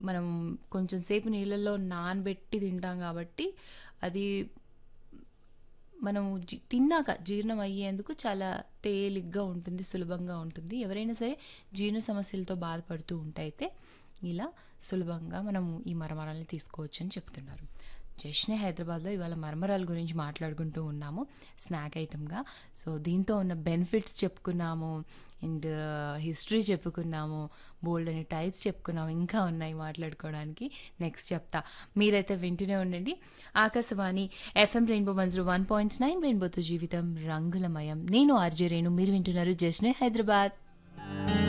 మనం కొంచెం సేపు నీళ్ళల్లో నానబెట్టి తింటాం కాబట్టి అది మనం జి తిన్నాక జీర్ణం అయ్యేందుకు చాలా తేలిగ్గా ఉంటుంది సులభంగా ఉంటుంది ఎవరైనా సరే జీర్ణ సమస్యలతో బాధపడుతూ ఉంటే అయితే ఇలా సులభంగా మనం ఈ మరమరాలని తీసుకోవచ్చు అని చెప్తున్నారు జస్ట్నే హైదరాబాద్లో ఇవాళ మరమరాల గురించి మాట్లాడుకుంటూ ఉన్నాము స్నాక్ ఐటమ్గా సో దీంతో ఉన్న బెనిఫిట్స్ చెప్పుకున్నాము అండ్ హిస్టరీ చెప్పుకున్నాము బోల్డ్ అనే టైప్స్ చెప్పుకున్నాము ఇంకా ఉన్నాయి మాట్లాడుకోవడానికి నెక్స్ట్ చెప్తా మీరైతే వింటూనే ఉండండి Akashvani FM Rainbow one zero one point nine రెయిన్బోతో జీవితం రంగులమయం నేను ఆర్జే రేణు మీరు వింటున్నారు జస్నే హైదరాబాద్